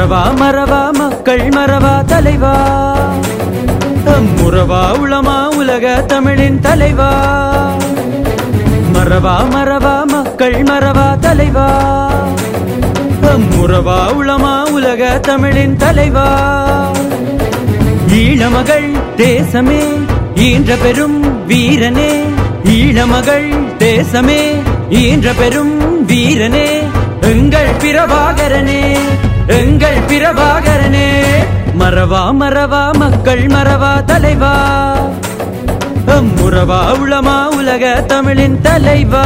மறவா மறவா மக்கள் மறவா தலைவா முறவா உளமா உலக தமிழின் தலைவா மறவா மறவா மக்கள் மறவா தலைவா முறவா உளமா உலக தமிழின் தலைவா ஈழமகள் தேசமே ஈன்ற பெரும் வீரனே ஈழமகள் தேசமே ஈன்ற பெரும் வீரனே எங்கள் பிரபாகரனே எங்கள் பிரபாகரனே மறவா மறவா மக்கள் மறவா தலைவா முறவா உளமா உலக தமிழின் தலைவா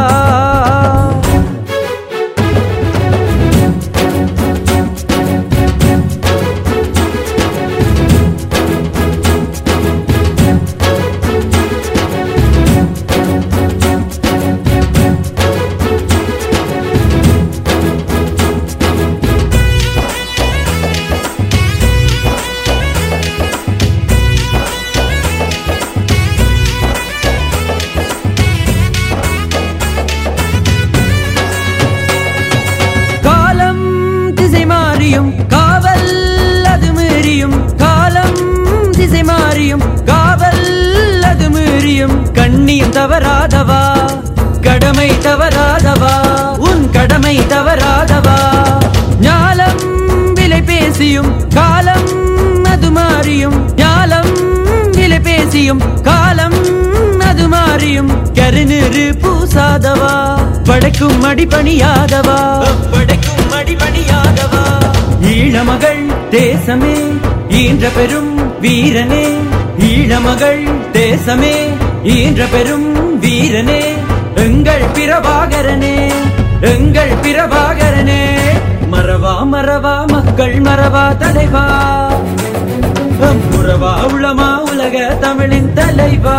காலம் திசை மாறியும் காவல் அது மீறியும் காலம் திசை மாறியும் காவல் அது மீறியும் கண்ணியம் தவறாதவா கடமை தவறாதவா உன் கடமை தவறாதவா ஞாலம் விலை பேசியும் காலம் அது மாறியும் ஞாலம் விலை பேசியும் காலம் அது மாறியும் கருநீரு பூசாதவா படைக்கும் அடிபணியாதவா படைக்கும் அடிபணியாதவா ஈழமகள் தேசமே ஈன்ற பெரும் வீரனே ஈழமகள் தேசமே ஈன்ற பெரும் வீரனே எங்கள் பிரபாகரனே எங்கள் பிரபாகரனே மறவா மறவா மக்கள் மறவா தலைவா புறவா உளமா உலக தமிழின் தலைவா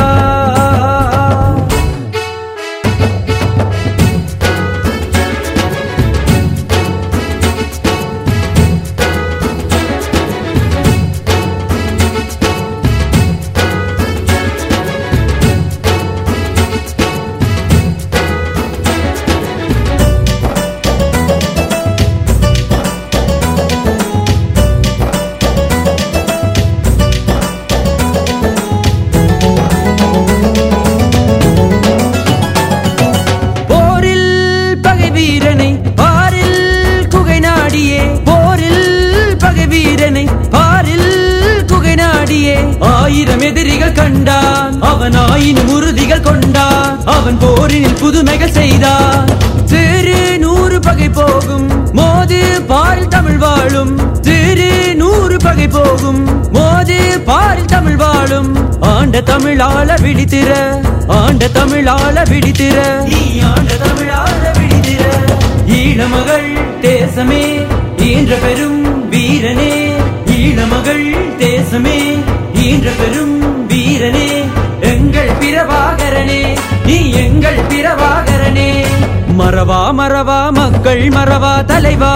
போரில் பகை வீரனை பாரில் குகை நாடியே போரில் பகை வீரனை பாரில் குகை நாடியே ஆயிரம் எதிரிகள் கண்டான் அவன் ஆயினும் உறுதிகள் கொண்டான் அவன் போரினில் புதுமைகள் செய்தான் சிறு நூறு பகை போகும் மோது பாரில் தமிழ் வாழும் சிறு நூறு பகை போகும் மோது பாரில் தமிழ் வாழும் ஆண்ட தமிழாள விழித்திர ஆண்ட தமிழாள விழித்திர நீ ஆண்ட தமிழாள விழித்திர ஈழமகள் தேசமே ஈன்ற பெரும் வீரனே ஈழமகள் தேசமே ஈன்ற பெரும் வீரனே எங்கள் பிரபாகரனே நீ எங்கள் பிரபாகரனே மறவா மறவா மக்கள் மறவா தலைவா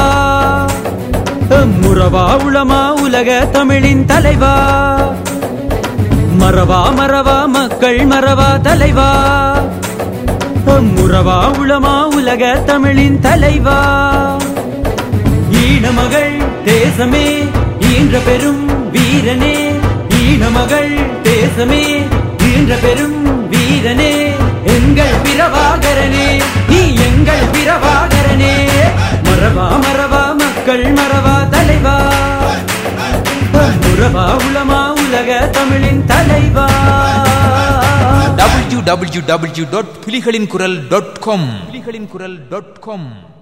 முறவா உளமா உலக தமிழின் தலைவா மறவா மறவா மக்கள் மறவா தலைவா முறவா உளமா உலக தமிழின் தலைவா ஈழமகள் தேசமே ஈன்ற பெரும் வீரனே ஈழமகள் தேசமே ஈன்ற பெரும் வீரனே எங்கள் பிரபாகரனே நீ எங்கள் பிரபாகரனே மறவா மறவா மக்கள் மறவா தலைவா முறவா உளமா உலக தமிழின் தலைவா www.புலிகளின் குரல் டாட் காம் புலிகளின் குரல் டாட் காம்